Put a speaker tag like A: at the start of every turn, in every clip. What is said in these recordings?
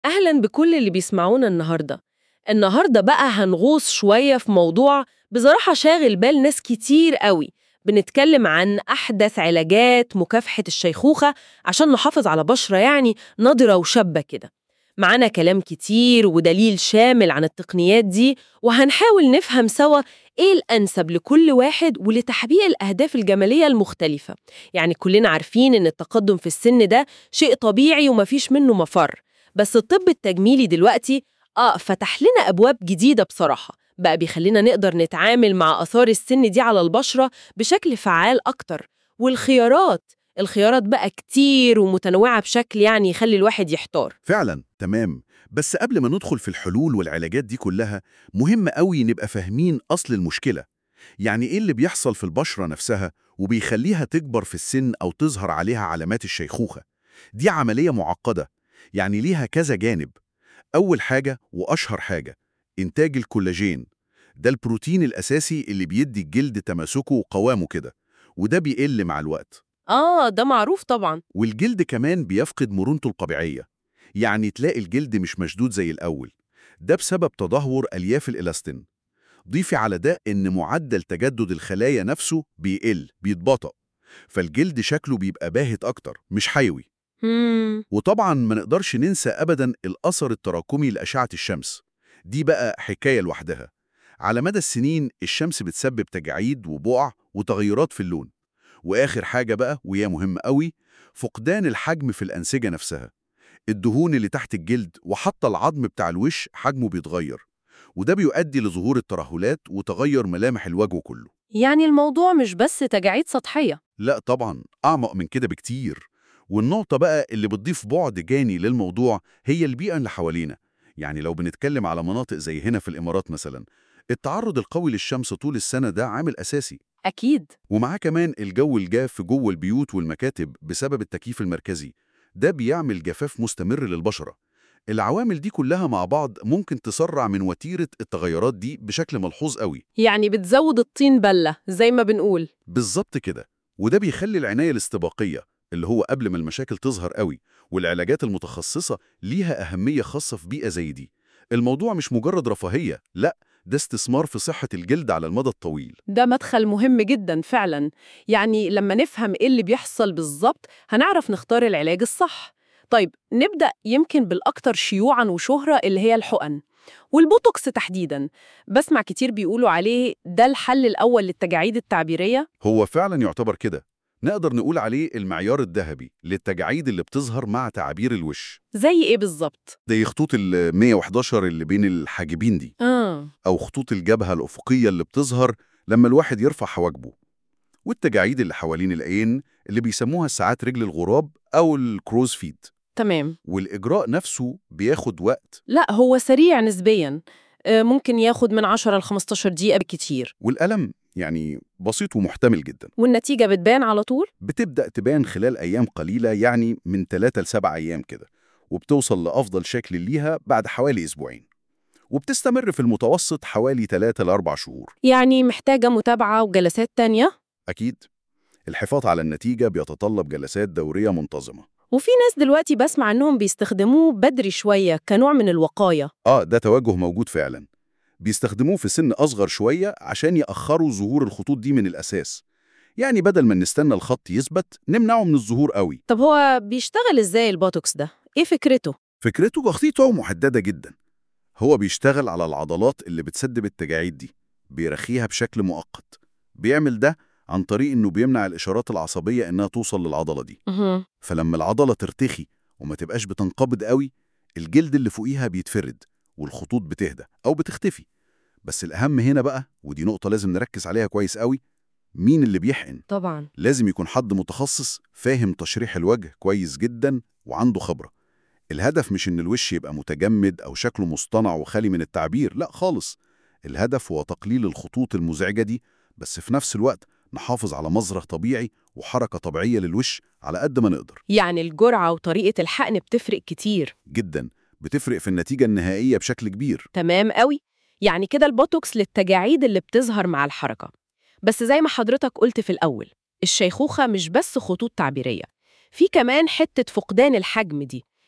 A: أهلا بكل اللي بيسمعونا النهاردة النهاردة بقى هنغوص شوية في موضوع بصراحة شاغل بال ناس كتير قوي بنتكلم عن أحدث علاجات مكافحة الشيخوخة عشان نحافظ على بشرة يعني نضرة وشابة كده معانا كلام كتير ودليل شامل عن التقنيات دي وهنحاول نفهم سوا إيه الأنسب لكل واحد ولتحقيق الأهداف الجمالية المختلفة يعني كلنا عارفين إن التقدم في السن ده شيء طبيعي ومفيش منه مفر بس الطب التجميلي دلوقتي آه فتح لنا أبواب جديدة بصراحة بقى بيخلينا نقدر نتعامل مع آثار السن دي على البشرة بشكل فعال أكتر والخيارات الخيارات بقى كتير ومتنوعة بشكل يعني يخلي الواحد يحتار
B: فعلا تمام بس قبل ما ندخل في الحلول والعلاجات دي كلها مهم قوي نبقى فاهمين أصل المشكلة يعني إيه اللي بيحصل في البشرة نفسها وبيخليها تكبر في السن أو تظهر عليها علامات الشيخوخة دي عملية معقدة يعني ليها كذا جانب أول حاجة وأشهر حاجة إنتاج الكولاجين ده البروتين الأساسي اللي بيدي الجلد تماسكه وقوامه كده وده بيقل مع الوقت
A: آه ده معروف طبعا
B: والجلد كمان بيفقد مرونته الطبيعية يعني تلاقي الجلد مش مشدود زي الأول ده بسبب تدهور ألياف الإلاستين ضيفي على ده إن معدل تجدد الخلايا نفسه بيقل بيتباطأ فالجلد شكله بيبقى باهت أكتر مش حيوي
A: مم.
B: وطبعا ما نقدرش ننسى أبدا الأثر التراكمي لأشعة الشمس دي بقى حكاية لوحدها على مدى السنين الشمس بتسبب تجاعيد وبقع وتغيرات في اللون وآخر حاجة بقى وهي مهمة قوي فقدان الحجم في الأنسجة نفسها الدهون اللي تحت الجلد وحتى العظم بتاع الوش حجمه بيتغير وده بيؤدي لظهور الترهلات وتغير ملامح الوجه كله
A: يعني الموضوع مش بس تجاعيد سطحية
B: لا طبعا أعمق من كده بكتير والنقطة بقى اللي بتضيف بعد جاني للموضوع هي البيئة اللي حوالينا يعني لو بنتكلم على مناطق زي هنا في الإمارات مثلا التعرض القوي للشمس طول السنة ده عامل أساسي
A: أكيد
B: ومعاه كمان الجو الجاف جوه البيوت والمكاتب بسبب التكييف المركزي ده بيعمل جفاف مستمر للبشرة العوامل دي كلها مع بعض ممكن تسرع من وتيرة التغيرات دي بشكل ملحوظ قوي
A: يعني بتزود الطين بلة زي ما بنقول
B: بالظبط كده وده بيخلي العناية الاستباقية اللي هو قبل ما المشاكل تظهر قوي والعلاجات المتخصصة ليها أهمية خاصة في بيئة زي دي الموضوع مش مجرد رفاهية لا ده استثمار في صحة الجلد على المدى الطويل
A: ده مدخل مهم جدا فعلا يعني لما نفهم ايه اللي بيحصل بالظبط هنعرف نختار العلاج الصح طيب نبدأ يمكن بالأكثر شيوعا وشهرة اللي هي الحقن والبوتوكس تحديدا بسمع كتير بيقولوا عليه ده الحل الأول للتجاعيد التعبيرية
B: هو فعلا يعتبر كده نقدر نقول عليه المعيار الذهبي للتجاعيد اللي بتظهر مع تعابير الوش
A: زي ايه بالظبط؟
B: زي خطوط ال 111 اللي بين الحاجبين دي
A: آه
B: أو خطوط الجبهة الأفقية اللي بتظهر لما الواحد يرفع حواجبه والتجاعيد اللي حوالين العين اللي بيسموها ساعات رجل الغراب أو الكروز فيد
A: تمام
B: والإجراء نفسه بياخد وقت
A: لا هو سريع نسبيا آه، ممكن ياخد من 10 ل 15 دقيقة بالكتير
B: والألم يعني بسيط ومحتمل جدا
A: والنتيجة بتبان على طول؟
B: بتبدأ تبان خلال أيام قليلة يعني من 3 ل 7 أيام كده وبتوصل لأفضل شكل ليها بعد حوالي أسبوعين وبتستمر في المتوسط حوالي 3 ل 4 شهور
A: يعني محتاجة متابعة وجلسات تانية
B: أكيد الحفاظ على النتيجة بيتطلب جلسات دورية منتظمة
A: وفي ناس دلوقتي بسمع انهم بيستخدموه بدري شوية كنوع من الوقاية
B: آه ده توجه موجود فعلا بيستخدموه في سن أصغر شوية عشان يأخروا ظهور الخطوط دي من الأساس يعني بدل ما نستنى الخط يثبت نمنعه من الظهور قوي
A: طب هو بيشتغل ازاي البوتوكس ده؟ ايه فكرته؟
B: فكرته بسيطة محددة جدا هو بيشتغل على العضلات اللي بتسدب التجاعيد دي بيرخيها بشكل مؤقت بيعمل ده عن طريق إنه بيمنع الإشارات العصبية إنها توصل للعضلة دي
A: مهم.
B: فلما العضلة ترتخي وما تبقاش بتنقبض قوي الجلد اللي فوقيها بيتفرد والخطوط بتهدى أو بتختفي بس الأهم هنا بقى ودي نقطة لازم نركز عليها كويس قوي مين اللي بيحقن
A: طبعا
B: لازم يكون حد متخصص فاهم تشريح الوجه كويس جدا وعنده خبرة الهدف مش إن الوش يبقى متجمد أو شكله مصطنع وخالي من التعبير لا خالص الهدف هو تقليل الخطوط المزعجة دي بس في نفس الوقت نحافظ على مظهر طبيعي وحركة طبيعية للوش على قد ما نقدر
A: يعني الجرعة وطريقة الحقن بتفرق كتير
B: جدا بتفرق في النتيجة النهائية بشكل كبير
A: تمام قوي يعني كده البوتوكس للتجاعيد اللي بتظهر مع الحركة بس زي ما حضرتك قلت في الأول الشيخوخة مش بس خطوط تعبيرية في كمان حتة فقدان الحجم دي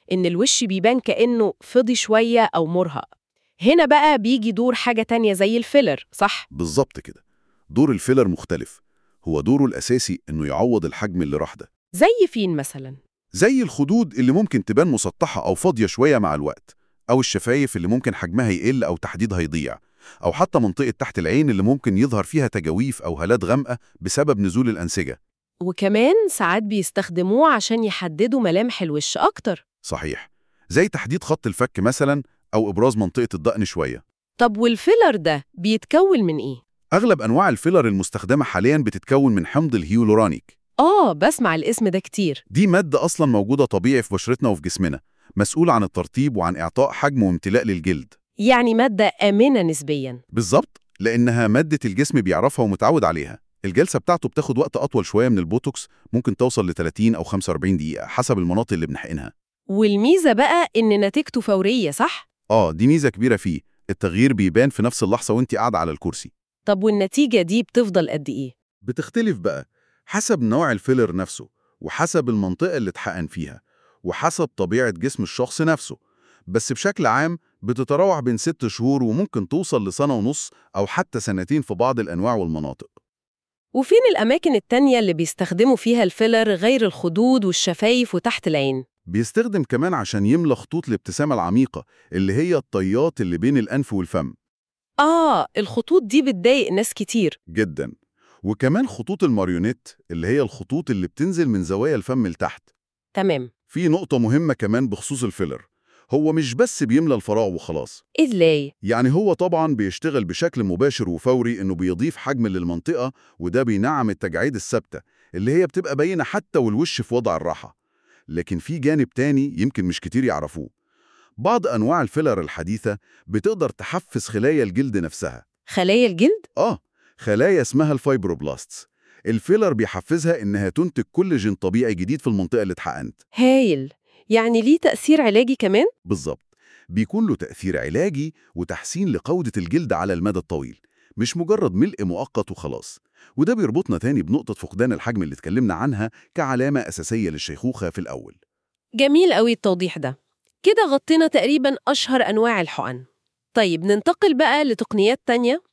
A: إن الوش بيبان كأنه فضي شوية أو مرهق هنا بقى بيجي دور حاجة تانية زي الفيلر صح؟
B: بالظبط كده دور الفيلر مختلف هو دوره الأساسي إنه يعوض الحجم اللي راح ده
A: زي فين مثلا؟
B: زي الخدود اللي ممكن تبان مسطحة أو فاضية شوية مع الوقت أو الشفايف اللي ممكن حجمها يقل أو تحديدها يضيع أو حتى منطقة تحت العين اللي ممكن يظهر فيها تجاويف أو هالات غامقة بسبب نزول الأنسجة
A: وكمان ساعات بيستخدموه عشان يحددوا ملامح الوش أكتر
B: صحيح زي تحديد خط الفك مثلا أو إبراز منطقة الدقن شوية
A: طب والفيلر ده بيتكون من إيه؟
B: أغلب أنواع الفيلر المستخدمة حاليا بتتكون من حمض الهيولورانيك
A: آه بسمع الاسم ده كتير
B: دي مادة أصلا موجودة طبيعي في بشرتنا وفي جسمنا مسؤول عن الترطيب وعن إعطاء حجم وامتلاء للجلد
A: يعني مادة آمنة نسبياً
B: بالظبط لأنها مادة الجسم بيعرفها ومتعود عليها الجلسة بتاعته بتاخد وقت أطول شوية من البوتوكس ممكن توصل ل 30 أو 45 دقيقة حسب المناطق اللي بنحقنها
A: والميزة بقى إن نتيجته فورية صح؟
B: آه دي ميزة كبيرة فيه التغيير بيبان في نفس اللحظة وانت قاعدة على الكرسي
A: طب والنتيجة دي بتفضل قد إيه؟
B: بتختلف بقى حسب نوع الفيلر نفسه وحسب المنطقة اللي اتحقن فيها وحسب طبيعة جسم الشخص نفسه بس بشكل عام بتتراوح بين ست شهور وممكن توصل لسنة ونص أو حتى سنتين في بعض الأنواع والمناطق
A: وفين الأماكن التانية اللي بيستخدموا فيها الفيلر غير الخدود والشفايف وتحت العين؟
B: بيستخدم كمان عشان يملى خطوط الابتسامة العميقة اللي هي الطيات اللي بين الأنف والفم
A: آه الخطوط دي بتضايق ناس كتير
B: جدا وكمان خطوط الماريونيت اللي هي الخطوط اللي بتنزل من زوايا الفم لتحت
A: تمام
B: في نقطة مهمة كمان بخصوص الفيلر هو مش بس بيملى الفراغ وخلاص
A: إزاي؟
B: يعني هو طبعا بيشتغل بشكل مباشر وفوري انه بيضيف حجم للمنطقة وده بينعم التجاعيد الثابتة اللي هي بتبقى باينة حتى والوش في وضع الراحة لكن في جانب تاني يمكن مش كتير يعرفوه بعض أنواع الفيلر الحديثة بتقدر تحفز خلايا الجلد نفسها
A: خلايا الجلد؟
B: آه خلايا اسمها الفايبروبلاستس الفيلر بيحفزها إنها تنتج كولاجين طبيعي جديد في المنطقة اللي اتحقنت
A: هايل يعني ليه تأثير علاجي كمان؟
B: بالظبط بيكون له تأثير علاجي وتحسين لجودة الجلد على المدى الطويل مش مجرد ملء مؤقت وخلاص وده بيربطنا تاني بنقطة فقدان الحجم اللي اتكلمنا عنها كعلامة أساسية للشيخوخة في الأول
A: جميل قوي التوضيح ده كده غطينا تقريبا أشهر أنواع الحقن طيب ننتقل بقى لتقنيات تانية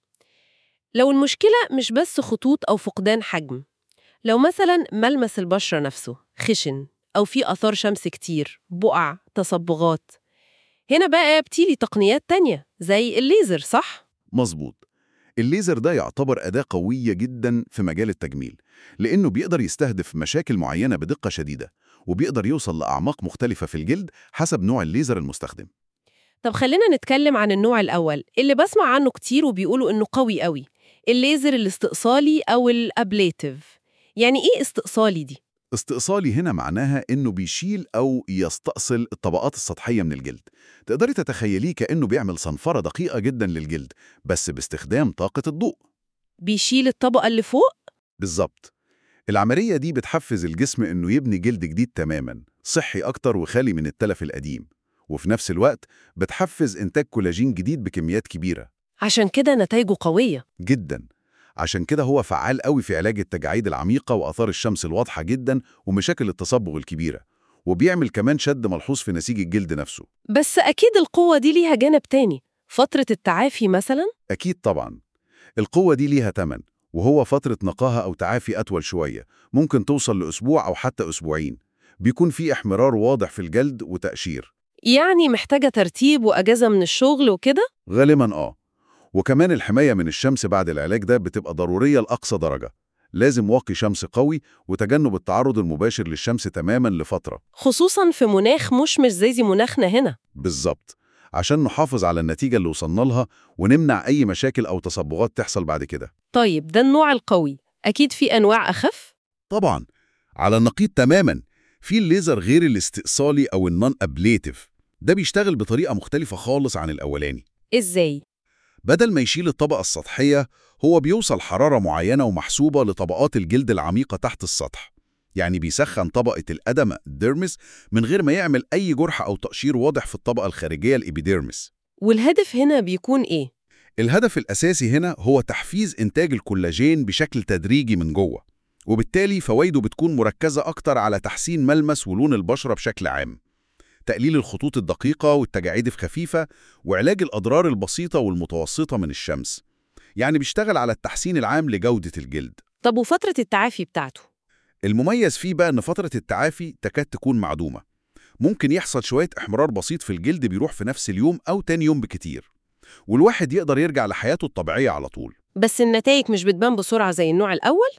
A: لو المشكلة مش بس خطوط أو فقدان حجم لو مثلا ملمس البشرة نفسه خشن أو في أثار شمس كتير بقع تصبغات هنا بقى بتيلي تقنيات تانية زي الليزر صح؟
B: مظبوط الليزر ده يعتبر أداة قوية جدا في مجال التجميل لأنه بيقدر يستهدف مشاكل معينة بدقة شديدة وبيقدر يوصل لأعماق مختلفة في الجلد حسب نوع الليزر المستخدم
A: طب خلينا نتكلم عن النوع الأول اللي بسمع عنه كتير وبيقولوا إنه قوي قوي الليزر الاستئصالي أو الأبليتيف يعني إيه استئصالي دي؟
B: استئصالي هنا معناها إنه بيشيل أو يستأصل الطبقات السطحية من الجلد تقدري تتخيليه كأنه بيعمل صنفرة دقيقة جدا للجلد بس باستخدام طاقة الضوء
A: بيشيل الطبقة اللي فوق؟
B: بالظبط العملية دي بتحفز الجسم إنه يبني جلد جديد تماما صحي أكتر وخالي من التلف القديم وفي نفس الوقت بتحفز إنتاج كولاجين جديد بكميات كبيرة
A: عشان كده نتائجه قوية
B: جدا عشان كده هو فعال قوي في علاج التجاعيد العميقة وآثار الشمس الواضحة جدا ومشاكل التصبغ الكبيرة وبيعمل كمان شد ملحوظ في نسيج الجلد نفسه
A: بس أكيد القوة دي ليها جانب تاني فترة التعافي مثلا
B: أكيد طبعا القوة دي ليها تمن وهو فترة نقاهة أو تعافي أطول شوية ممكن توصل لأسبوع أو حتى أسبوعين بيكون في احمرار واضح في الجلد وتقشير
A: يعني محتاجة ترتيب وأجازة من الشغل وكده؟
B: غالبا آه وكمان الحماية من الشمس بعد العلاج ده بتبقى ضرورية لأقصى درجة لازم واقي شمس قوي وتجنب التعرض المباشر للشمس تماما لفترة
A: خصوصا في مناخ مشمش زي زي مناخنا هنا
B: بالظبط عشان نحافظ على النتيجة اللي وصلنا لها ونمنع أي مشاكل أو تصبغات تحصل بعد كده
A: طيب ده النوع القوي أكيد في أنواع أخف؟
B: طبعا على النقيض تماما في الليزر غير الاستئصالي أو النون أبليتيف ده بيشتغل بطريقة مختلفة خالص عن الأولاني
A: إزاي؟
B: بدل ما يشيل الطبقة السطحية هو بيوصل حرارة معينة ومحسوبة لطبقات الجلد العميقة تحت السطح يعني بيسخن طبقة الأدم الديرمس من غير ما يعمل أي جرح أو تقشير واضح في الطبقة الخارجية الإبيديرمس
A: والهدف هنا بيكون إيه؟
B: الهدف الأساسي هنا هو تحفيز إنتاج الكولاجين بشكل تدريجي من جوه وبالتالي فوائده بتكون مركزة أكتر على تحسين ملمس ولون البشرة بشكل عام تقليل الخطوط الدقيقة والتجاعيد الخفيفة وعلاج الأضرار البسيطة والمتوسطة من الشمس يعني بيشتغل على التحسين العام لجودة الجلد
A: طب وفترة التعافي بتاعته
B: المميز فيه بقى إن فترة التعافي تكاد تكون معدومة ممكن يحصل شوية إحمرار بسيط في الجلد بيروح في نفس اليوم أو تاني يوم بكتير والواحد يقدر يرجع لحياته الطبيعية على طول
A: بس النتائج مش بتبان بسرعة زي النوع الأول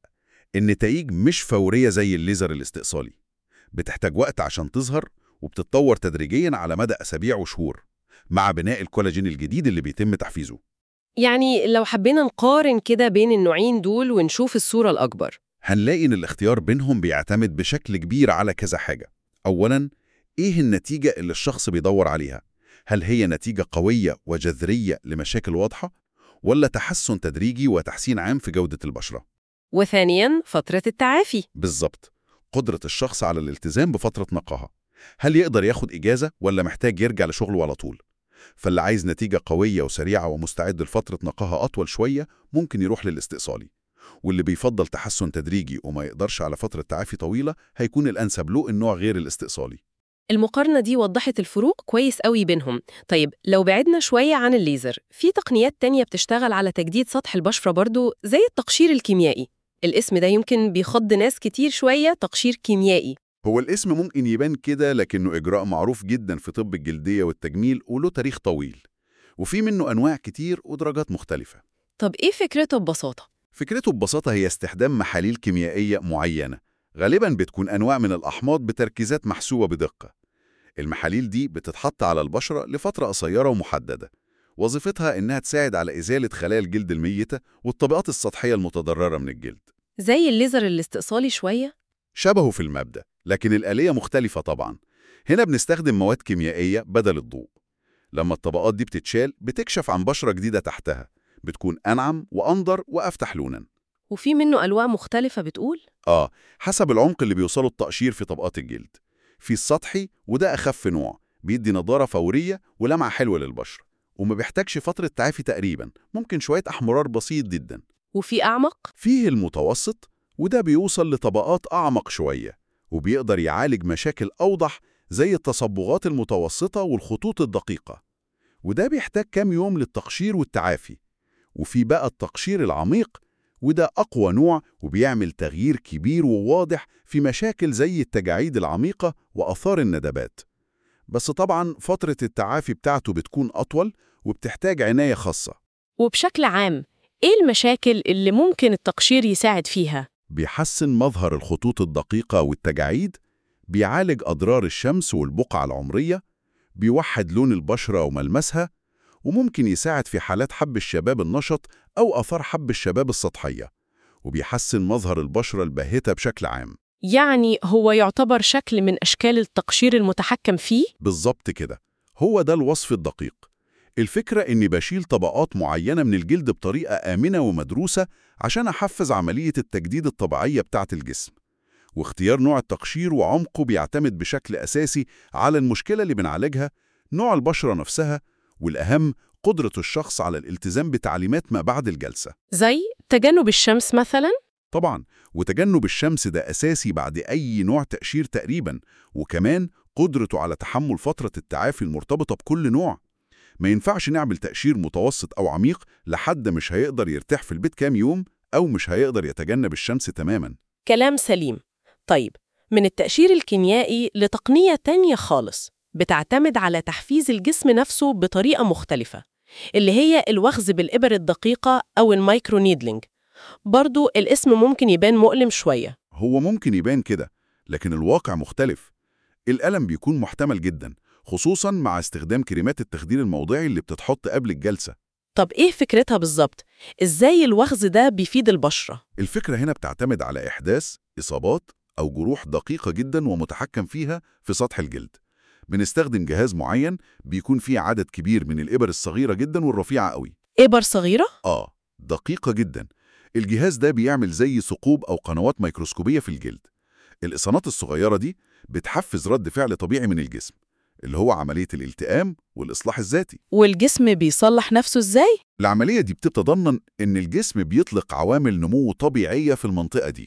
B: النتائج مش فورية زي الليزر الاستئصالي بتحتاج وقت عشان تظهر وبتتطور تدريجيا على مدى أسابيع وشهور مع بناء الكولاجين الجديد اللي بيتم تحفيزه
A: يعني لو حبينا نقارن كده بين النوعين دول ونشوف الصورة الأكبر
B: هنلاقي إن الاختيار بينهم بيعتمد بشكل كبير على كذا حاجة أولاً إيه النتيجة اللي الشخص بيدور عليها؟ هل هي نتيجة قوية وجذرية لمشاكل واضحة؟ ولا تحسن تدريجي وتحسين عام في جودة البشرة؟
A: وثانياً فترة التعافي
B: بالظبط قدرة الشخص على الالتزام بفترة نقاهة هل يقدر ياخد إجازة ولا محتاج يرجع لشغله على طول؟ فاللي عايز نتيجة قوية وسريعة ومستعد لفترة نقاهة أطول شوية ممكن يروح للاستئصالي واللي بيفضل تحسن تدريجي وما يقدرش على فترة تعافي طويلة هيكون الأنسب له النوع غير الاستئصالي
A: المقارنة دي وضحت الفروق كويس قوي بينهم طيب لو بعدنا شوية عن الليزر في تقنيات تانية بتشتغل على تجديد سطح البشرة برضو زي التقشير الكيميائي الاسم ده يمكن بيخض ناس كتير شوية تقشير كيميائي
B: هو الاسم ممكن يبان كده لكنه إجراء معروف جدا في طب الجلدية والتجميل وله تاريخ طويل وفي منه أنواع كتير ودرجات مختلفة
A: طب إيه فكرته ببساطة؟
B: فكرته ببساطة هي استخدام محاليل كيميائية معينة غالبا بتكون أنواع من الأحماض بتركيزات محسوبة بدقة المحاليل دي بتتحط على البشرة لفترة قصيرة ومحددة وظيفتها إنها تساعد على إزالة خلايا الجلد الميتة والطبقات السطحية المتضررة من الجلد
A: زي الليزر الاستئصالي شوية؟
B: شبهه في المبدأ لكن الآلية مختلفة طبعا هنا بنستخدم مواد كيميائية بدل الضوء لما الطبقات دي بتتشال بتكشف عن بشرة جديدة تحتها بتكون أنعم وأنضر وأفتح لوناً
A: وفي منه ألوان مختلفة بتقول؟
B: آه حسب العمق اللي بيوصله التقشير في طبقات الجلد في السطحي وده أخف نوع بيدي نضارة فورية ولمعة حلوة للبشرة وما بيحتاجش فترة تعافي تقريبا ممكن شوية أحمرار بسيط جدا
A: وفي أعمق؟
B: فيه المتوسط وده بيوصل لطبقات أعمق شوية وبيقدر يعالج مشاكل أوضح زي التصبغات المتوسطة والخطوط الدقيقة وده بيحتاج كام يوم للتقشير والتعافي وفي بقى التقشير العميق وده أقوى نوع وبيعمل تغيير كبير وواضح في مشاكل زي التجاعيد العميقة وأثار الندبات بس طبعا فترة التعافي بتاعته بتكون أطول وبتحتاج عناية خاصة
A: وبشكل عام إيه المشاكل اللي ممكن التقشير يساعد فيها؟
B: بيحسن مظهر الخطوط الدقيقة والتجاعيد بيعالج أضرار الشمس والبقع العمرية بيوحد لون البشرة وملمسها وممكن يساعد في حالات حب الشباب النشط أو أثار حب الشباب السطحية وبيحسن مظهر البشرة الباهتة بشكل عام
A: يعني هو يعتبر شكل من أشكال التقشير المتحكم فيه؟
B: بالظبط كده هو ده الوصف الدقيق الفكرة إني بشيل طبقات معينة من الجلد بطريقة آمنة ومدروسة عشان أحفز عملية التجديد الطبيعية بتاعة الجسم واختيار نوع التقشير وعمقه بيعتمد بشكل أساسي على المشكلة اللي بنعالجها نوع البشرة نفسها والأهم قدرة الشخص على الالتزام بتعليمات ما بعد الجلسة
A: زي تجنب الشمس مثلاً؟
B: طبعا وتجنب الشمس ده أساسي بعد أي نوع تقشير تقريبا وكمان قدرته على تحمل فترة التعافي المرتبطة بكل نوع ما ينفعش نعمل تقشير متوسط أو عميق لحد مش هيقدر يرتاح في البيت كام يوم أو مش هيقدر يتجنب الشمس تماما
A: كلام سليم طيب من التقشير الكيميائي لتقنية تانية خالص بتعتمد على تحفيز الجسم نفسه بطريقة مختلفة اللي هي الوخز بالإبر الدقيقة أو المايكرو نيدلينج برضو الاسم ممكن يبان مؤلم شوية
B: هو ممكن يبان كده لكن الواقع مختلف الألم بيكون محتمل جدا خصوصا مع استخدام كريمات التخدير الموضعي اللي بتتحط قبل الجلسة
A: طب إيه فكرتها بالظبط؟ إزاي الوخز ده بيفيد البشرة؟
B: الفكرة هنا بتعتمد على إحداث إصابات أو جروح دقيقة جدا ومتحكم فيها في سطح الجلد بنستخدم جهاز معين بيكون فيه عدد كبير من الإبر الصغيرة جدا والرفيعة قوي
A: إبر صغيرة؟
B: آه دقيقة جدا الجهاز ده بيعمل زي ثقوب أو قنوات ميكروسكوبية في الجلد الإصانات الصغيرة دي بتحفز رد فعل طبيعي من الجسم اللي هو عملية الالتئام والإصلاح الذاتي
A: والجسم بيصلح نفسه إزاي؟
B: العملية دي بتتضمن إن الجسم بيطلق عوامل نمو طبيعية في المنطقة دي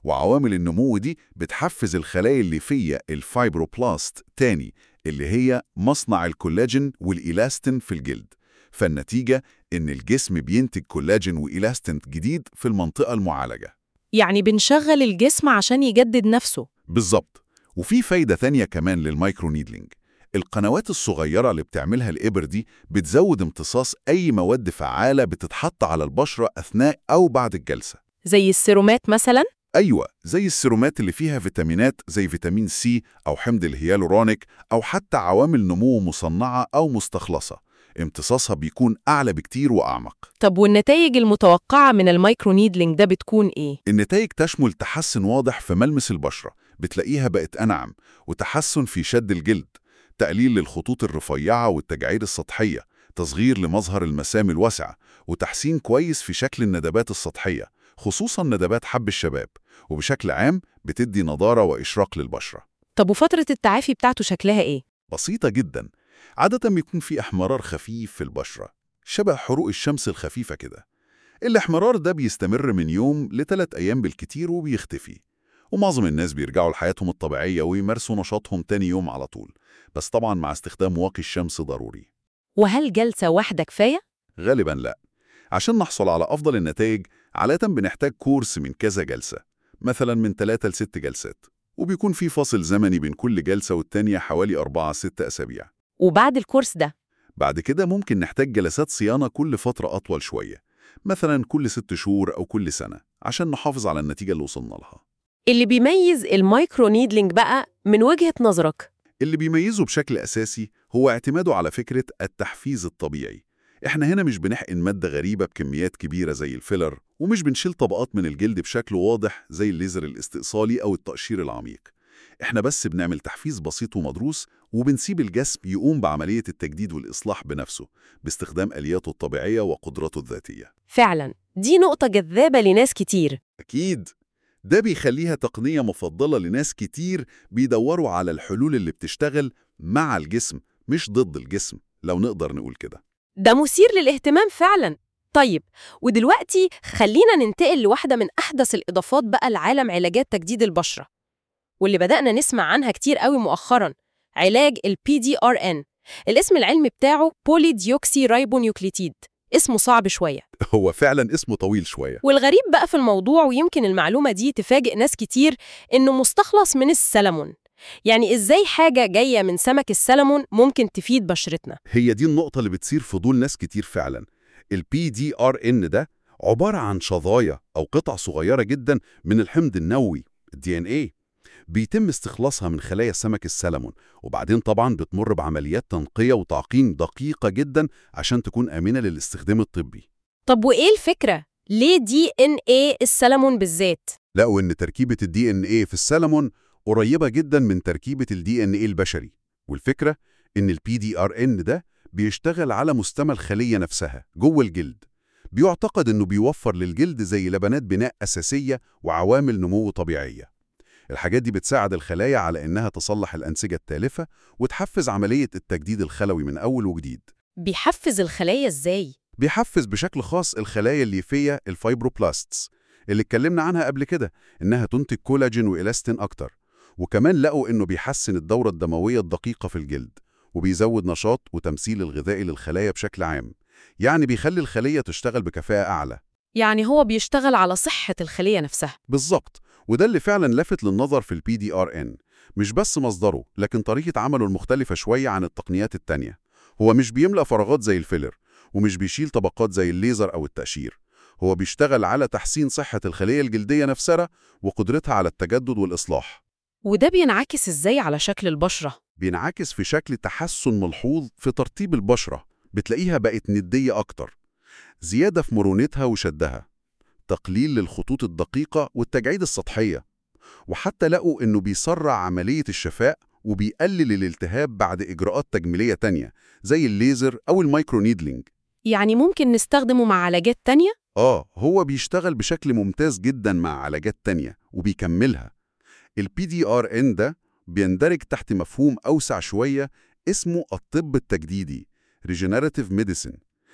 B: وعوامل النمو دي بتحفز الخلايا الليفية الفايبروبلاست تاني اللي هي مصنع الكولاجين والإيلاستين في الجلد فالنتيجة إن الجسم بينتج كولاجين وإيلاستين جديد في المنطقة المعالجة
A: يعني بنشغل الجسم عشان يجدد نفسه
B: بالظبط وفي فايدة تانية كمان للمايكرو نيدلينج القنوات الصغيرة اللي بتعملها الإبر دي بتزود امتصاص أي مواد فعالة بتتحط على البشرة أثناء أو بعد الجلسة
A: زي السيرومات مثلا
B: أيوة زي السيرومات اللي فيها فيتامينات زي فيتامين سي أو حمض الهيالورونيك أو حتى عوامل نمو مصنعة أو مستخلصة امتصاصها بيكون أعلى بكتير وأعمق
A: طب والنتائج المتوقعة من المايكرو نيدلينج ده بتكون إيه؟
B: النتائج تشمل تحسن واضح في ملمس البشرة بتلاقيها بقت أنعم وتحسن في شد الجلد تقليل للخطوط الرفيعة والتجاعيد السطحية تصغير لمظهر المسام الواسعة وتحسين كويس في شكل الندبات السطحية خصوصا ندبات حب الشباب وبشكل عام بتدي نضارة وإشراق للبشرة
A: طب وفترة التعافي بتاعته شكلها إيه؟
B: بسيطة جدا عادة بيكون في احمرار خفيف في البشرة شبه حروق الشمس الخفيفة كده الاحمرار ده بيستمر من يوم لثلاث أيام بالكتير وبيختفي ومعظم الناس بيرجعوا لحياتهم الطبيعية ويمارسوا نشاطهم تاني يوم على طول بس طبعا مع استخدام واقي الشمس ضروري
A: وهل جلسة واحدة كفاية؟
B: غالبا لا عشان نحصل على أفضل النتائج عادة بنحتاج كورس من كذا جلسة مثلا من 3 ل 6 جلسات وبيكون في فاصل زمني بين كل جلسة والتانية حوالي 4 6 أسابيع
A: وبعد الكورس ده
B: بعد كده ممكن نحتاج جلسات صيانة كل فترة أطول شوية مثلا كل ست شهور أو كل سنة عشان نحافظ على النتيجة اللي وصلنا لها
A: اللي بيميز المايكرو نيدلينج بقى من وجهة نظرك
B: اللي بيميزه بشكل أساسي هو اعتماده على فكرة التحفيز الطبيعي احنا هنا مش بنحقن مادة غريبة بكميات كبيرة زي الفيلر ومش بنشيل طبقات من الجلد بشكل واضح زي الليزر الاستئصالي أو التقشير العميق احنا بس بنعمل تحفيز بسيط ومدروس وبنسيب الجسم يقوم بعملية التجديد والإصلاح بنفسه باستخدام آلياته الطبيعية وقدراته الذاتية
A: فعلا دي نقطة جذابة لناس كتير
B: أكيد ده بيخليها تقنية مفضلة لناس كتير بيدوروا على الحلول اللي بتشتغل مع الجسم مش ضد الجسم لو نقدر نقول كده
A: ده مثير للاهتمام فعلا طيب ودلوقتي خلينا ننتقل لواحدة من أحدث الإضافات بقى لعالم علاجات تجديد البشرة واللي بدأنا نسمع عنها كتير قوي مؤخرا علاج ال PDRN الاسم العلمي بتاعه بولي ديوكسي رايبونيوكليتيد اسمه صعب شوية
B: هو فعلا اسمه طويل شوية
A: والغريب بقى في الموضوع ويمكن المعلومة دي تفاجئ ناس كتير إنه مستخلص من السلمون يعني إزاي حاجة جاية من سمك السلمون ممكن تفيد بشرتنا
B: هي دي النقطة اللي بتصير فضول ناس كتير فعلا ال PDRN ده عبارة عن شظايا أو قطع صغيرة جدا من الحمض النووي ال DNA بيتم استخلاصها من خلايا سمك السلمون وبعدين طبعا بتمر بعمليات تنقية وتعقيم دقيقة جدا عشان تكون آمنة للاستخدام الطبي
A: طب وإيه الفكرة؟ ليه دي إن إيه السلمون بالذات؟
B: لقوا إن تركيبة ال DNA في السلمون قريبة جدا من تركيبة ال DNA البشري والفكرة إن ال PDRN ده بيشتغل على مستوى الخلية نفسها جوه الجلد بيعتقد إنه بيوفر للجلد زي لبنات بناء أساسية وعوامل نمو طبيعية الحاجات دي بتساعد الخلايا على إنها تصلح الأنسجة التالفة وتحفز عملية التجديد الخلوي من أول وجديد
A: بيحفز الخلايا إزاي؟
B: بيحفز بشكل خاص الخلايا الليفية الفايبروبلاستس اللي اتكلمنا عنها قبل كده إنها تنتج كولاجين وإلاستين أكتر وكمان لقوا إنه بيحسن الدورة الدموية الدقيقة في الجلد وبيزود نشاط وتمثيل الغذائي للخلايا بشكل عام يعني بيخلي الخلية تشتغل بكفاءة أعلى
A: يعني هو بيشتغل على صحة الخلية نفسها
B: بالظبط وده اللي فعلا لفت للنظر في البي دي ار ان مش بس مصدره لكن طريقة عمله المختلفة شوية عن التقنيات التانية هو مش بيملأ فراغات زي الفيلر ومش بيشيل طبقات زي الليزر أو التقشير هو بيشتغل على تحسين صحة الخلية الجلدية نفسها وقدرتها على التجدد والإصلاح
A: وده بينعكس إزاي على شكل البشرة؟
B: بينعكس في شكل تحسن ملحوظ في ترطيب البشرة بتلاقيها بقت ندية أكتر زيادة في مرونتها وشدها تقليل للخطوط الدقيقة والتجاعيد السطحية وحتى لقوا إنه بيسرع عملية الشفاء وبيقلل الالتهاب بعد إجراءات تجميلية تانية زي الليزر أو المايكرو نيدلينج
A: يعني ممكن نستخدمه مع علاجات تانية؟
B: آه هو بيشتغل بشكل ممتاز جدا مع علاجات تانية وبيكملها ال PDRN ده بيندرج تحت مفهوم أوسع شوية اسمه الطب التجديدي Regenerative Medicine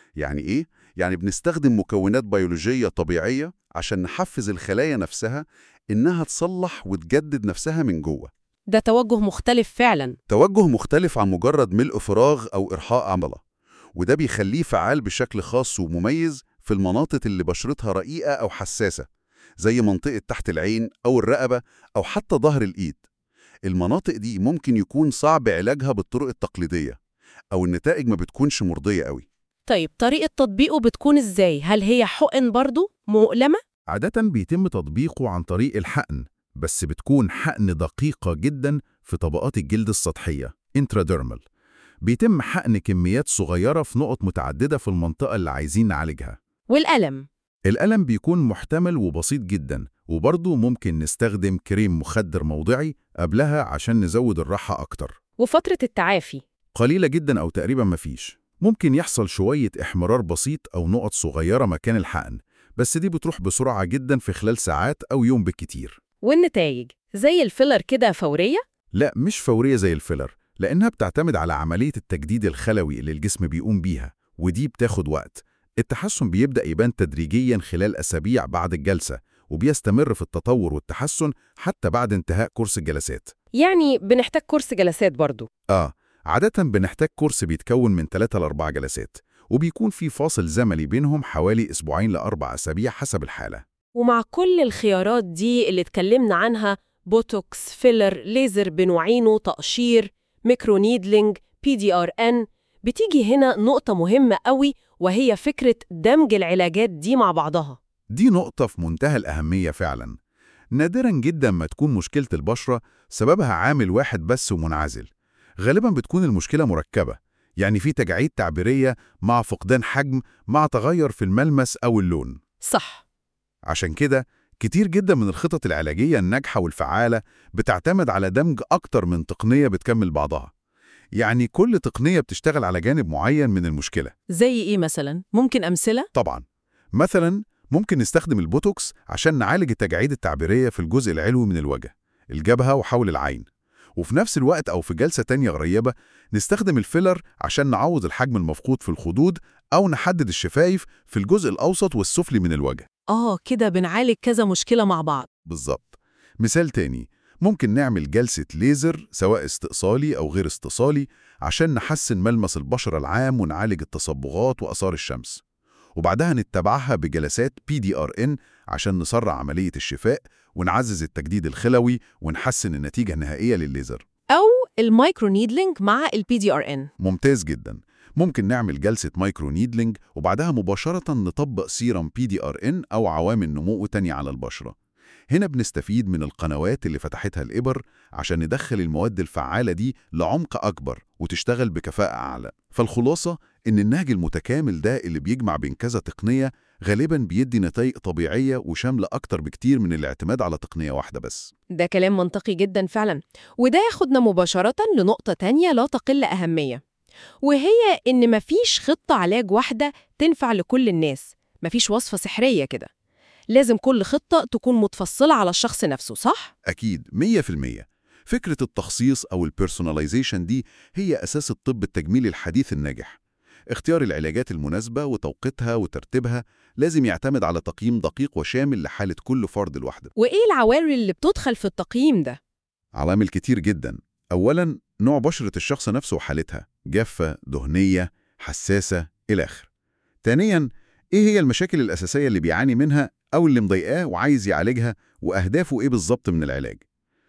B: يعني إيه؟ يعني بنستخدم مكونات بيولوجية طبيعية عشان نحفز الخلايا نفسها إنها تصلح وتجدد نفسها من جوه
A: ده توجه مختلف فعلا
B: توجه مختلف عن مجرد ملء فراغ أو إرخاء عضلة وده بيخليه فعال بشكل خاص ومميز في المناطق اللي بشرتها رقيقة أو حساسة زي منطقة تحت العين أو الرقبة أو حتى ظهر الإيد المناطق دي ممكن يكون صعب علاجها بالطرق التقليدية أو النتائج ما بتكونش مرضية قوي
A: طيب طريقة تطبيقه بتكون إزاي؟ هل هي حقن برضو مؤلمة؟
C: عادة بيتم تطبيقه عن طريق الحقن بس بتكون حقن دقيقة جدا في طبقات الجلد السطحية intradermal بيتم حقن كميات صغيرة في نقط متعددة في المنطقة اللي عايزين نعالجها
A: والألم
C: الألم بيكون محتمل وبسيط جدا وبرضه ممكن نستخدم كريم مخدر موضعي قبلها عشان نزود الراحة أكتر
A: وفترة التعافي
C: قليلة جدا أو تقريبا مفيش ممكن يحصل شوية إحمرار بسيط أو نقط صغيرة مكان الحقن بس دي بتروح بسرعة جدا في خلال ساعات أو يوم بالكتير
A: والنتائج زي الفيلر كده فورية؟
C: لا مش فورية زي الفيلر لأنها بتعتمد على عملية التجديد الخلوي اللي الجسم بيقوم بيها ودي بتاخد وقت التحسن بيبدأ يبان تدريجيا خلال أسابيع بعد الجلسة وبيستمر في التطور والتحسن حتى بعد انتهاء كورس الجلسات
A: يعني بنحتاج كورس جلسات برضو
C: آه عادة بنحتاج كورس بيتكون من 3 ل 4 جلسات وبيكون في فاصل زمني بينهم حوالي أسبوعين لأربع أسابيع حسب الحالة
A: ومع كل الخيارات دي اللي اتكلمنا عنها بوتوكس فيلر ليزر بنوعينه تقشير ميكرو نيدلينج بي دي ار ان بتيجي هنا نقطة مهمة قوي وهي فكرة دمج العلاجات دي مع بعضها
C: دي نقطة في منتهى الأهمية فعلا نادرا جدا ما تكون مشكلة البشرة سببها عامل واحد بس ومنعزل غالبا بتكون المشكلة مركبة يعني في تجاعيد تعبيرية مع فقدان حجم مع تغير في الملمس أو اللون
A: صح
C: عشان كده كتير جدا من الخطط العلاجية الناجحة والفعالة بتعتمد على دمج أكتر من تقنية بتكمل بعضها يعني كل تقنية بتشتغل على جانب معين من المشكلة
A: زي إيه مثلا؟ ممكن أمثلة؟
C: طبعا مثلا ممكن نستخدم البوتوكس عشان نعالج التجاعيد التعبيرية في الجزء العلوي من الوجه الجبهة وحول العين وفي نفس الوقت أو في جلسة تانية قريبة نستخدم الفيلر عشان نعوض الحجم المفقود في الخدود أو نحدد الشفايف في الجزء الأوسط والسفلي من الوجه
A: آه كده بنعالج كذا مشكلة مع بعض
C: بالظبط مثال تاني ممكن نعمل جلسة ليزر سواء استئصالي أو غير استئصالي عشان نحسن ملمس البشرة العام ونعالج التصبغات وأثار الشمس وبعدها نتبعها بجلسات PDRN عشان نسرع عملية الشفاء ونعزز التجديد الخلوي ونحسن النتيجة النهائية للليزر
A: أو المايكرو نيدلينج مع البي دي ار ان
C: ممتاز جدا ممكن نعمل جلسة مايكرو نيدلينج وبعدها مباشرة نطبق سيرم PDRN أو عوامل نمو تانية على البشرة هنا بنستفيد من القنوات اللي فتحتها الإبر عشان ندخل المواد الفعالة دي لعمق أكبر وتشتغل بكفاءة أعلى فالخلاصة إن النهج المتكامل ده اللي بيجمع بين كذا تقنية غالبا بيدي نتائج طبيعية وشاملة أكتر بكتير من الاعتماد على تقنية واحدة بس
A: ده كلام منطقي جدا فعلا وده ياخدنا مباشرة لنقطة تانية لا تقل أهمية وهي إن مفيش خطة علاج واحدة تنفع لكل الناس مفيش وصفة سحرية كده لازم كل خطة تكون متفصلة على الشخص نفسه صح؟
C: أكيد 100% فكرة التخصيص أو البيرسوناليزيشن دي هي أساس الطب التجميلي الحديث الناجح اختيار العلاجات المناسبة وتوقيتها وترتيبها لازم يعتمد على تقييم دقيق وشامل لحالة كل فرد لوحده
A: وإيه العوامل اللي بتدخل في التقييم ده؟
C: عوامل كتير جدا أولا نوع بشرة الشخص نفسه وحالتها جافة، دهنية، حساسة، إلى آخر ثانيا إيه هي المشاكل الأساسية اللي بيعاني منها أو اللي مضايقاه وعايز يعالجها وأهدافه إيه بالظبط من العلاج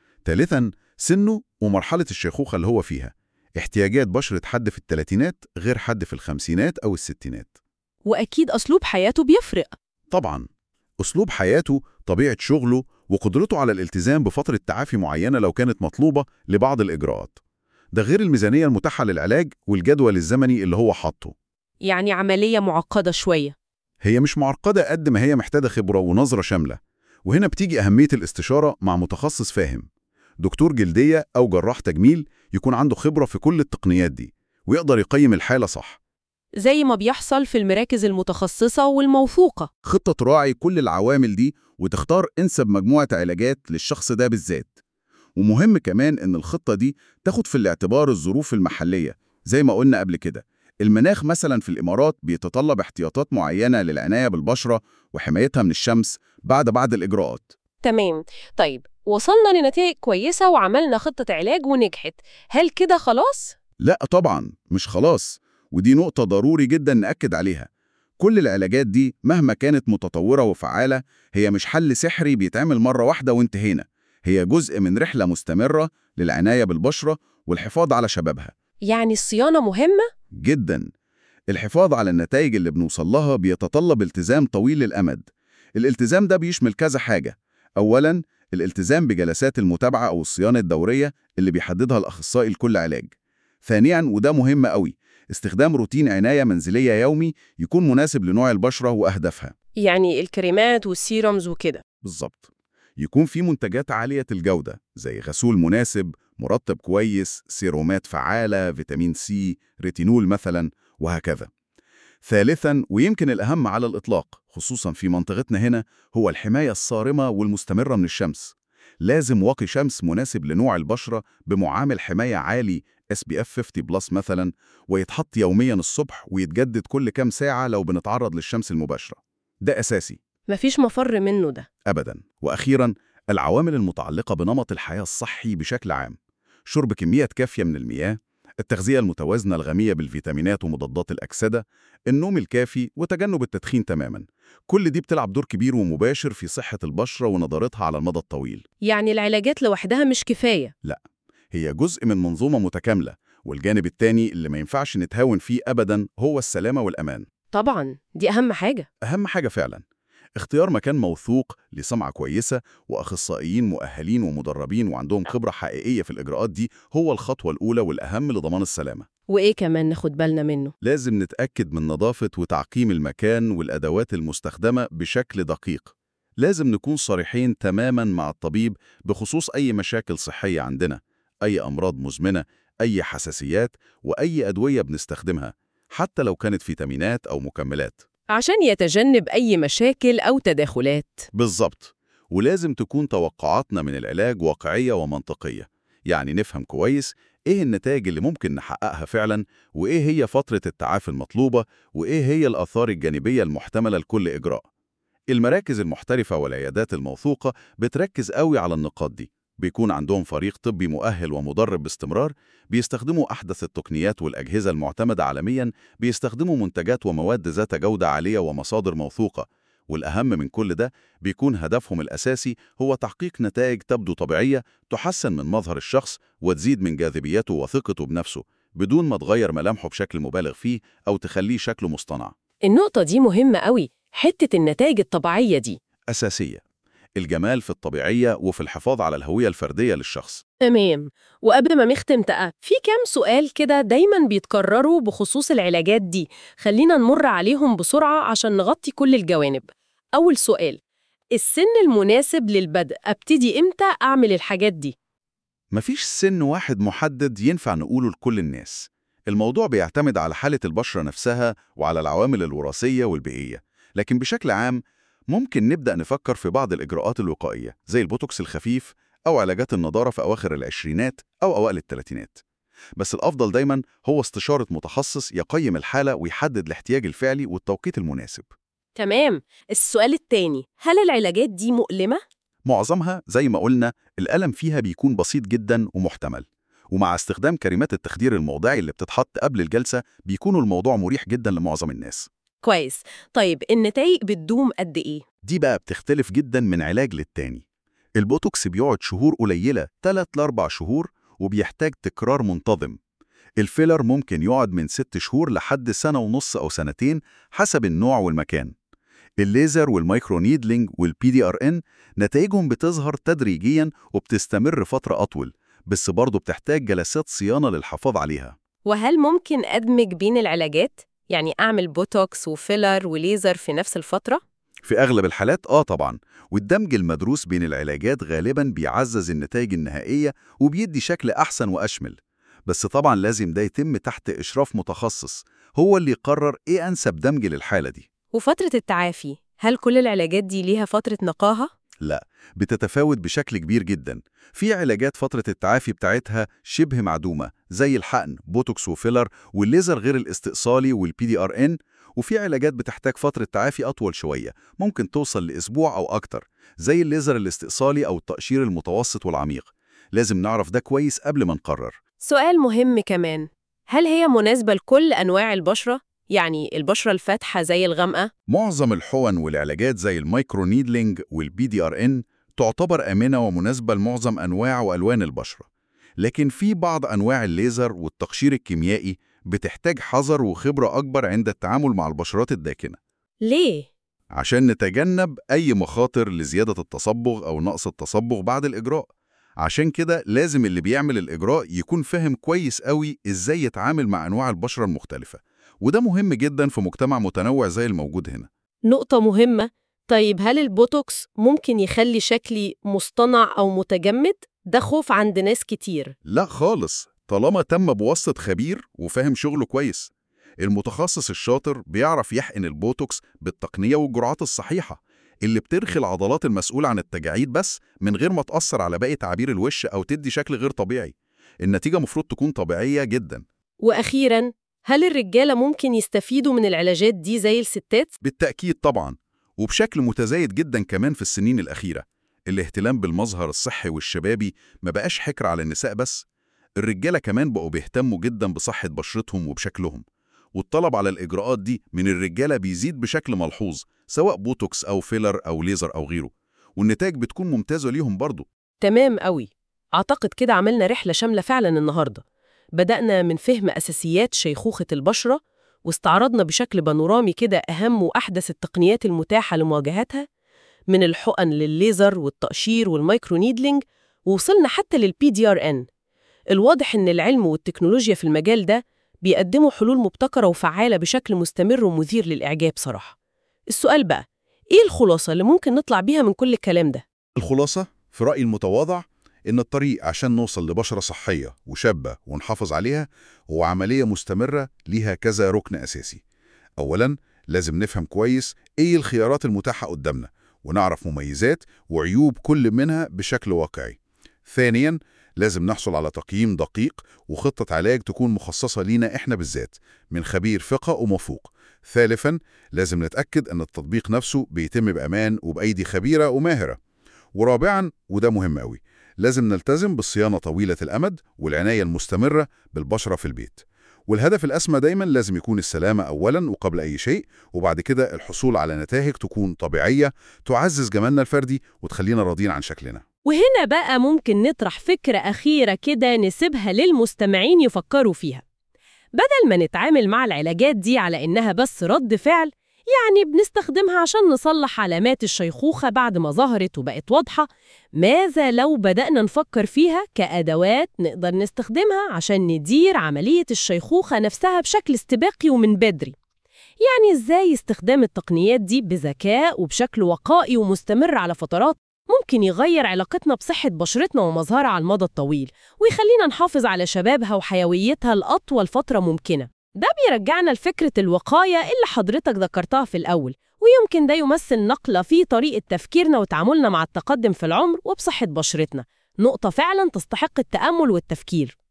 C: ثالثا سنه ومرحلة الشيخوخة اللي هو فيها احتياجات بشرة حد في الثلاثينات غير حد في الخمسينات أو الستينات
A: وأكيد أسلوب حياته بيفرق
C: طبعا أسلوب حياته طبيعة شغله وقدرته على الالتزام بفترة تعافي معينة لو كانت مطلوبة لبعض الإجراءات ده غير الميزانية المتاحة للعلاج والجدول الزمني اللي هو حاطه
A: يعني عملية معقدة شوية
C: هي مش معقدة قد ما هي محتاجة خبرة ونظرة شاملة وهنا بتيجي أهمية الاستشارة مع متخصص فاهم دكتور جلدية أو جراح تجميل يكون عنده خبرة في كل التقنيات دي ويقدر يقيم الحالة صح
A: زي ما بيحصل في المراكز المتخصصة والموثوقة
C: خطة تراعي كل العوامل دي وتختار أنسب مجموعة علاجات للشخص ده بالذات ومهم كمان إن الخطة دي تاخد في الاعتبار الظروف المحلية زي ما قلنا قبل كده
D: المناخ مثلا في الإمارات بيتطلب احتياطات معينة للعناية بالبشرة وحمايتها من الشمس بعد بعض الإجراءات
A: تمام طيب وصلنا لنتائج كويسة وعملنا خطة علاج ونجحت هل كده خلاص؟
D: لا طبعا مش خلاص ودي نقطة ضروري جدا نأكد عليها كل العلاجات دي مهما كانت متطورة وفعالة هي مش حل سحري بيتعمل مرة واحدة وانتهينا هي جزء من رحلة مستمرة للعناية بالبشرة والحفاظ على شبابها
A: يعني الصيانة مهمة؟
D: جدا الحفاظ على النتائج اللي بنوصل لها بيتطلب التزام طويل الأمد الالتزام ده بيشمل كذا حاجة أولا الالتزام بجلسات المتابعة أو الصيانة الدورية اللي بيحددها الأخصائي لكل علاج ثانيا وده مهم قوي استخدام روتين عناية منزلية يومي يكون مناسب لنوع البشرة وأهدافها
A: يعني الكريمات والسيرومز وكده
D: بالظبط يكون في منتجات عالية الجودة زي غسول مناسب مرطب كويس سيرومات فعالة فيتامين سي ريتينول مثلا وهكذا ثالثا ويمكن الأهم على الإطلاق خصوصا في منطقتنا هنا هو الحماية الصارمة والمستمرة من الشمس لازم واقي شمس مناسب لنوع البشرة بمعامل حماية عالي SPF 50 بلس مثلا ويتحط يوميا الصبح ويتجدد كل كام ساعة لو بنتعرض للشمس المباشرة ده أساسي
A: مفيش مفر منه ده
D: أبدا وأخيرا العوامل المتعلقة بنمط الحياة الصحي بشكل عام شرب كميات كافية من المياه التغذية المتوازنة الغنية بالفيتامينات ومضادات الأكسدة النوم الكافي وتجنب التدخين تماما كل دي بتلعب دور كبير ومباشر في صحة البشرة ونضارتها على المدى الطويل
A: يعني العلاجات لوحدها مش كفاية
D: هي جزء من منظومة متكاملة والجانب التاني اللي ما ينفعش نتهاون فيه أبدا هو السلامة والأمان
A: طبعا دي أهم حاجة
D: أهم حاجة فعلا اختيار مكان موثوق لسمعة كويسة وأخصائيين مؤهلين ومدربين وعندهم خبرة حقيقية في الإجراءات دي هو الخطوة الأولى والأهم لضمان السلامة
A: وإيه كمان ناخد بالنا منه
D: لازم نتأكد من نظافة وتعقيم المكان والأدوات المستخدمة بشكل دقيق لازم نكون صريحين تماما مع الطبيب بخصوص أي مشاكل صحية عندنا أي أمراض مزمنة أي حساسيات وأي أدوية بنستخدمها حتى لو كانت فيتامينات أو مكملات
A: عشان يتجنب أي مشاكل أو تداخلات
D: بالظبط ولازم تكون توقعاتنا من العلاج واقعية ومنطقية يعني نفهم كويس إيه النتائج اللي ممكن نحققها فعلا وإيه هي فترة التعافي المطلوبة وإيه هي الآثار الجانبية المحتملة لكل إجراء المراكز المحترفة والعيادات الموثوقة بتركز قوي على النقاط دي بيكون عندهم فريق طبي مؤهل ومدرب باستمرار بيستخدموا أحدث التقنيات والأجهزة المعتمدة عالمياً بيستخدموا منتجات ومواد ذات جودة عالية ومصادر موثوقة والأهم من كل ده بيكون هدفهم الأساسي هو تحقيق نتائج تبدو طبيعية تحسن من مظهر الشخص وتزيد من جاذبيته وثقته بنفسه بدون ما تغير ملامحه بشكل مبالغ فيه أو تخليه شكله مصطنع
A: النقطة دي مهمة قوي حتة النتائج الطبيعية دي
D: أساسية الجمال في الطبيعية وفي الحفاظ على الهوية الفردية للشخص
A: تمام وقبل ما نختم تقى في كام سؤال كده دايما بيتكرروا بخصوص العلاجات دي خلينا نمر عليهم بسرعة عشان نغطي كل الجوانب أول سؤال السن المناسب للبدء أبتدي إمتى أعمل الحاجات دي؟
D: مفيش سن واحد محدد ينفع نقوله لكل الناس الموضوع بيعتمد على حالة البشرة نفسها وعلى العوامل الوراثية والبيئية لكن بشكل عام ممكن نبدأ نفكر في بعض الإجراءات الوقائية زي البوتوكس الخفيف أو علاجات النضارة في أواخر العشرينات أو أوائل الثلاثينات بس الأفضل دايما هو استشارة متخصص يقيم الحالة ويحدد الاحتياج الفعلي والتوقيت المناسب
A: تمام السؤال التاني هل العلاجات دي مؤلمة؟
D: معظمها زي ما قلنا الألم فيها بيكون بسيط جدا ومحتمل ومع استخدام كريمات التخدير الموضعي اللي بتتحط قبل الجلسة بيكون الموضوع مريح جدا لمعظم الناس
A: كويس طيب النتائج بتدوم قد إيه؟
D: دي بقى بتختلف جدا من علاج للتاني البوتوكس بيقعد شهور قليلة 3 ل 4 شهور وبيحتاج تكرار منتظم الفيلر ممكن يقعد من 6 شهور لحد سنة ونص أو سنتين حسب النوع والمكان الليزر والمايكرو نيدلينج والبي دي ار ان نتائجهم بتظهر تدريجيا وبتستمر فترة أطول بس برضه بتحتاج جلسات صيانة للحفاظ عليها
A: وهل ممكن أدمج بين العلاجات؟ يعني أعمل بوتوكس وفيلر وليزر في نفس الفترة؟
D: في أغلب الحالات آه طبعا والدمج المدروس بين العلاجات غالبا بيعزز النتائج النهائية وبيدي شكل أحسن وأشمل بس طبعا لازم ده يتم تحت إشراف متخصص هو اللي يقرر إيه أنسب دمج للحالة دي
A: وفترة التعافي هل كل العلاجات دي ليها فترة نقاهة؟
D: لا بتتفاوت بشكل كبير جدا في علاجات فترة التعافي بتاعتها شبه معدومة زي الحقن بوتوكس وفيلر والليزر غير الاستئصالي والبي دي ار ان وفي علاجات بتحتاج فترة تعافي أطول شوية ممكن توصل لأسبوع أو أكتر زي الليزر الاستئصالي أو التقشير المتوسط والعميق لازم نعرف ده كويس قبل ما نقرر
A: سؤال مهم كمان هل هي مناسبة لكل أنواع البشرة؟ يعني البشرة الفاتحة زي الغامقة؟
D: معظم الحقن والعلاجات زي المايكرو نيدلينج والبي دي ار ان تعتبر آمنة ومناسبة لمعظم أنواع وألوان البشرة لكن في بعض أنواع الليزر والتقشير الكيميائي بتحتاج حذر وخبرة أكبر عند التعامل مع البشرات الداكنة
A: ليه؟
D: عشان نتجنب أي مخاطر لزيادة التصبغ أو نقص التصبغ بعد الإجراء عشان كده لازم اللي بيعمل الإجراء يكون فاهم كويس قوي إزاي يتعامل مع أنواع البشرة المختلفة وده مهم جدا في مجتمع متنوع زي الموجود هنا
A: نقطة مهمة طيب هل البوتوكس ممكن يخلي شكلي مصطنع أو متجمد؟ ده خوف عند ناس كتير
D: لا خالص طالما تم بواسطة خبير وفاهم شغله كويس المتخصص الشاطر بيعرف يحقن البوتوكس بالتقنية والجرعات الصحيحة اللي بترخي العضلات المسؤولة عن التجاعيد بس من غير ما تأثر على باقي تعابير الوش أو تدي شكل غير طبيعي النتيجة مفروض تكون طبيعية جدا
A: وأخيراً هل الرجالة ممكن يستفيدوا من العلاجات دي زي الستات؟
D: بالتأكيد طبعا وبشكل متزايد جدا كمان في السنين الأخيرة الاهتمام بالمظهر الصحي والشبابي ما بقاش حكر على النساء بس الرجالة كمان بقوا بيهتموا جدا بصحة بشرتهم وبشكلهم والطلب على الإجراءات دي من الرجالة بيزيد بشكل ملحوظ سواء بوتوكس أو فيلر أو ليزر أو غيره والنتائج بتكون ممتازة ليهم برضه
A: تمام قوي أعتقد كده عملنا رحلة شاملة فعلا النهاردة بدأنا من فهم أساسيات شيخوخة البشرة واستعرضنا بشكل بانورامي كده أهم وأحدث التقنيات المتاحة لمواجهتها من الحقن للليزر والتقشير والمايكرونيدلينج ووصلنا حتى للبي دي ار ان الواضح إن العلم والتكنولوجيا في المجال ده بيقدموا حلول مبتكرة وفعالة بشكل مستمر ومثير للإعجاب صراحة السؤال بقى إيه الخلاصة اللي ممكن نطلع بيها من كل الكلام ده؟
C: الخلاصة في رأيي المتواضع إن الطريق عشان نوصل لبشرة صحية وشابة ونحافظ عليها هو عملية مستمرة ليها كذا ركن أساسي أولاً لازم نفهم كويس إيه الخيارات المتاحة قدامنا ونعرف مميزات وعيوب كل منها بشكل واقعي ثانياً لازم نحصل على تقييم دقيق وخطة علاج تكون مخصصة لينا إحنا بالذات من خبير ثقة وموثوق ثالثاً لازم نتأكد أن التطبيق نفسه بيتم بأمان وبأيدي خبيرة وماهرة ورابعاً وده مهم قوي لازم نلتزم بالصيانة طويلة الأمد والعناية المستمرة بالبشرة في البيت والهدف الأسمى دايما لازم يكون السلامة أولا وقبل أي شيء وبعد كده الحصول على نتائج تكون طبيعية تعزز جمالنا الفردي وتخلينا راضيين عن شكلنا
A: وهنا بقى ممكن نطرح فكرة أخيرة كده نسيبها للمستمعين يفكروا فيها بدل ما نتعامل مع العلاجات دي على إنها بس رد فعل يعني بنستخدمها عشان نصلح علامات الشيخوخة بعد ما ظهرت وبقت واضحة ماذا لو بدأنا نفكر فيها كأدوات نقدر نستخدمها عشان ندير عملية الشيخوخة نفسها بشكل استباقي ومن بدري يعني إزاي استخدام التقنيات دي بذكاء وبشكل وقائي ومستمر على فترات ممكن يغير علاقتنا بصحة بشرتنا ومظهرها على المدى الطويل ويخلينا نحافظ على شبابها وحيويتها لأطول فترة ممكنة ده بيرجعنا لفكرة الوقاية اللي حضرتك ذكرتها في الأول ويمكن ده يمثل نقلة في طريقة تفكيرنا وتعاملنا مع التقدم في العمر وبصحة بشرتنا نقطة فعلا تستحق التأمل والتفكير